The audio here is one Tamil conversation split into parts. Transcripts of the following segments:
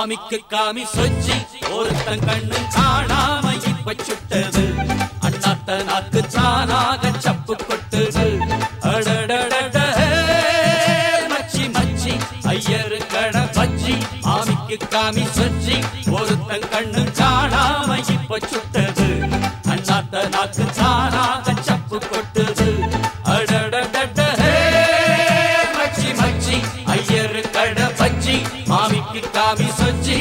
மாமிக்கு காமி சொச்சி ஒருத்தன் கண்ணு காணாம இப்ப சுட்டது அண்ணாத்த நாக்கு தானாக சப்பு கொட்டுது அடடடட மச்சி மச்சி ஐயரு கட பச்சி மாமிக்கு காமி சொச்சி ஒருத்தன் கண்ணு காணாம இப்ப சுட்டது அண்ணாத்த நாக்கு தானாக சப்பு கொட்டுது அடடடட மச்சி மச்சி ஐயரு கட பச்சி மாமிக்கு காமி சொச்சி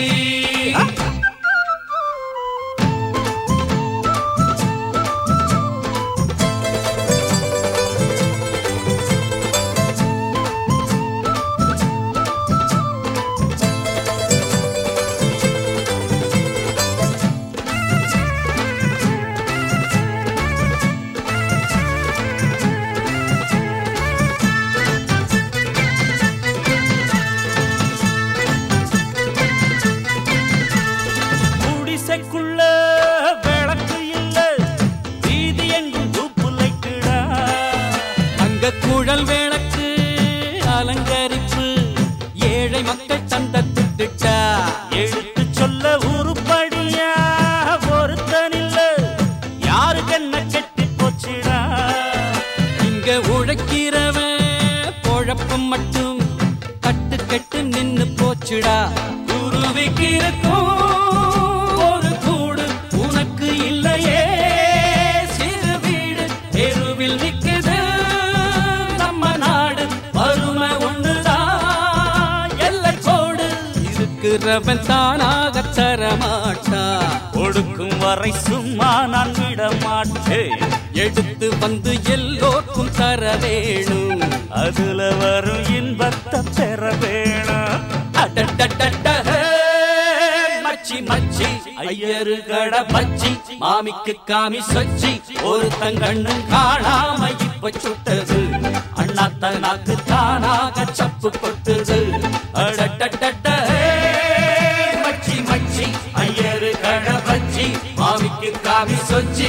குடிசைக்குள்ள விளக்கு இல்ல வீதி எங்கும் தூப்பு லைட்டுடா அங்க குழல் விளக்கு அலங்கரிப்பு ஏழை மக்கள் தந்த திட்டா எடுத்து சொல்ல உருப்படியா ஒருத்தனில்ல யாருக்கு என்ன கெட்டி போச்சுடா இங்க உழைக்கிறவன் பொழப்பம் மட்டும் கட்டு கட்டு நின்னு போச்சுடா குருவிக்கு இருக்கும் ஒரு கூடு உனக்கு இல்லையே சிறு வீடு தெருவில் நிக்குது நம்ம நாடு வறுமை ஒண்ணுதான் எல்லை கோடு இருக்கிறவன் தானாக தரமாட்டா கொடுக்கும் வரை சும்மா நான் விட மாட்டேன் எடுத்து வந்து எல்லோருக்கும் தர வேணும் அதுல வரும் இன்பத்தை பெற வேணும் அடடடட, மச்சி மச்சி ஐயரு கட பச்சி மாமிக்கு காமி சொச்சி ஒரு தங்கண்ணு காணாம இப்ப சுட்டது அண்ணாத்த நாக்கு தானாக சப்பு கொட்டுது அடடடட, மச்சி மச்சி ஐயரு கட பச்சி மாமிக்கு காமி சொச்சி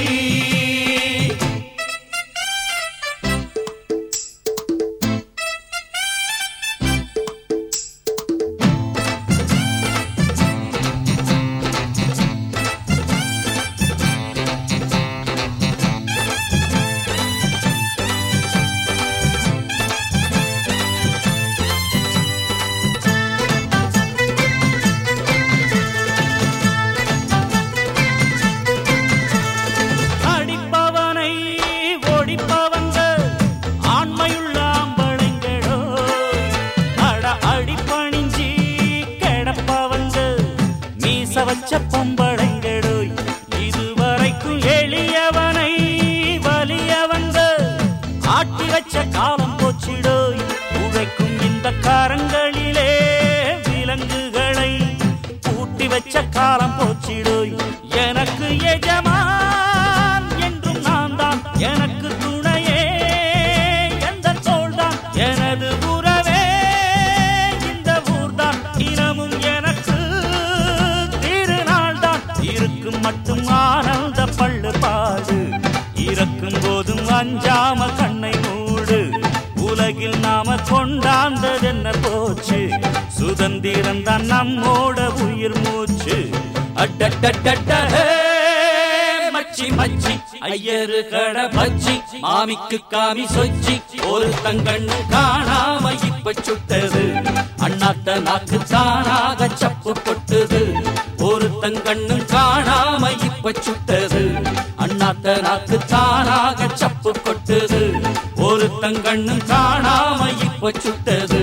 அடிப்பவனை ஓடிப்பவங்க ஆண்மையுள்ள ஆம்பளைங்களோ அட அடிப்பணிஞ்சி கிடப்பவங்க மீச வச்ச பொம்பளைங்களோ இதுவரைக்கும் எளியவனை வலியவங்க ஆட்டி வச்ச காலம் போச்சிடோய் உழைக்கும் இந்த காரங்களிலே விலங்குகளை பூட்டி வச்ச காலம் போச்சிடோய் எனக்கு எஜமான் என்றும் நான் தான் எனக்கு துணையே எந்த தோள்தான் எனது உறவே இந்த ஊர்தான் தினமும் எனக்கு திருநாள் தான் இருக்கும் மட்டும் ஆனந்த பள்ளு பாடு இறக்கும் போதும் அஞ்சாம கண்ணை மூடு உலகில் நாம கொண்டாந்ததென்ன போச்சு சுதந்திரம் தான் நம்மோட உயிர் மூச்சு அடடடட, மச்சி மச்சி ஐயரு கட பச்சி மாமிக்கு காமி சொச்சி ஒரு தங்கண்ணு காணாம இப்ப சுட்டது அண்ணாத்த நாக்கு தானாக சப்பு கொட்டுது ஒரு தங்கண்ணு காணாம இப்ப சுட்டது அண்ணாத்த நாக்கு தானாக சப்பு கொட்டுது ஒரு தங்கண்ணு காணாம இப்ப சுட்டது